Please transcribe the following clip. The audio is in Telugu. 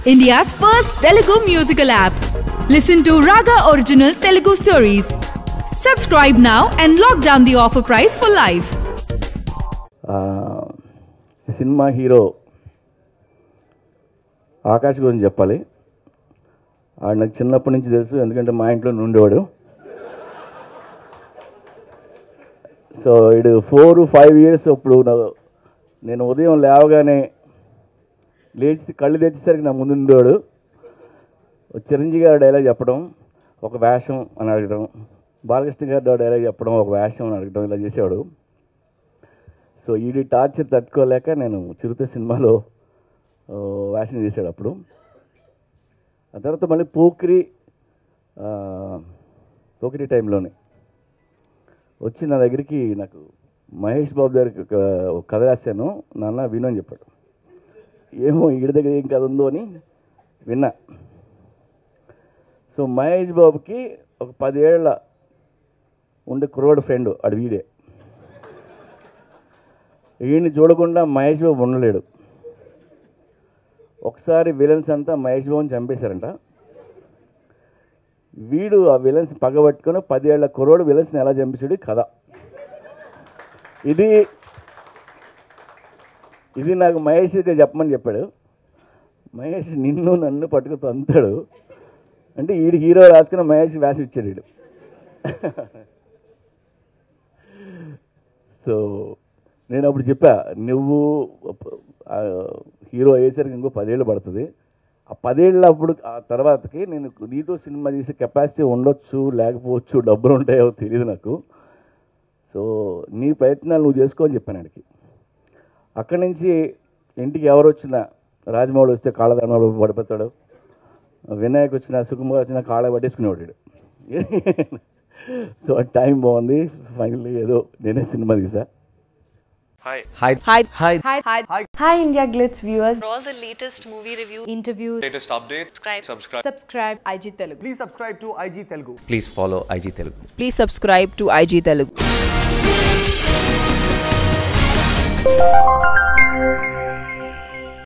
India's first Telugu musical app. Listen to Raga Original Telugu stories. Subscribe now and lock down the offer price for life. ఆ, సినిమా హీరో ఆకాష్ గురించి చెప్పాలి ఆడు నాకు చిన్నప్పటి నుంచి తెలుసు ఎందుకంటే మా ఇంట్లో ఉండేవాడు సో ఇడు ఫోర్ ఫైవ్ ఇయర్స్ అప్పుడు నా- నేను ఉదయం లేవగానే లేచి కళ్ళు తెచ్చేసరికి నా ముందు ఉండేవాడు ఒక చిరంజీవి గారు డైలాగ్ చెప్పడం ఒక వేషం అని అడగడం బాలకృష్ణ గారు డైలాగ్ చెప్పడం ఒక వేషం అని అడగడం ఇలా చేసేవాడు సో ఈడి టార్చర్ తట్టుకోలేక నేను చిరుత సినిమాలో ఆ, వేషం చేశాడు అప్పుడు ఆ తర్వాత మళ్ళీ పోకిరి ఆ, పోకిరి టైంలోనే వచ్చి నా దగ్గరికి నాకు మహేష్ బాబు దగ్గరికి ఒక ఒక కథ రాశాను నాన్న విను అని చెప్పాడు ఏమో ఈడి దగ్గర ఏం కథ ఉందో అని విన్నా సో మహేష్ బాబుకి ఒక పదేళ్ల ఉండే కుర్రోడు ఫ్రెండ్ అడు వీడే ఈయన్ని చూడకుండా మహేష్ బాబు ఉండలేడు ఒకసారి విలన్స్ అంతా మహేష్ బాబుని చంపేశారంట వీడు ఆ విలన్స్ పగబట్టుకొని పదేళ్ల కుర్రోడు విలన్స్ని ఎలా చంపేశాడు కథ ఇది ఇది నాకు మహేష్ అయితే చెప్పమని చెప్పాడు మహేష్ నిన్ను నన్ను పట్టుకు తంతాడు అంటే ఈడు హీరో రాసుకుని మహేష్ వేషం ఇచ్చాడు వీడు సో నేను అప్పుడు చెప్పా నువ్వు ఆ, హీరో అయ్యేసరికి ఇంకో పదేళ్ళు పడుతుంది ఆ పదేళ్ళ అప్పుడు ఆ తర్వాతకి నేను నీతో సినిమా చేసే కెపాసిటీ ఉండొచ్చు లేకపోవచ్చు డబ్బులు ఉంటాయో తెలియదు నాకు సో నీ ప్రయత్నాలు నువ్వు చేసుకో అని చెప్పాను ఆయనకి అక్కడి నుంచి ఇంటికి ఎవరు వచ్చినా రాజమౌళి వస్తే కాళ్ళదానంలో పడిపోతాడు వినాయక్ వచ్చిన సుకుమార్ వచ్చిన కాళ్ళ పట్టేసుకునేవాడు వీడు. సో ఆ టైం బాగుంది ఫైనల్లీ ఏదో నేనే సినిమా తీసా Hi. Hi. Hi. Hi. Hi. Hi. Hi, India Glitz viewers. For all the latest movie reviews, Interview, Latest updates. subscribe. Subscribe. subscribe IG Telugu. Please subscribe to IG Telugu. Please follow IG Telugu. Please subscribe to IG Telugu.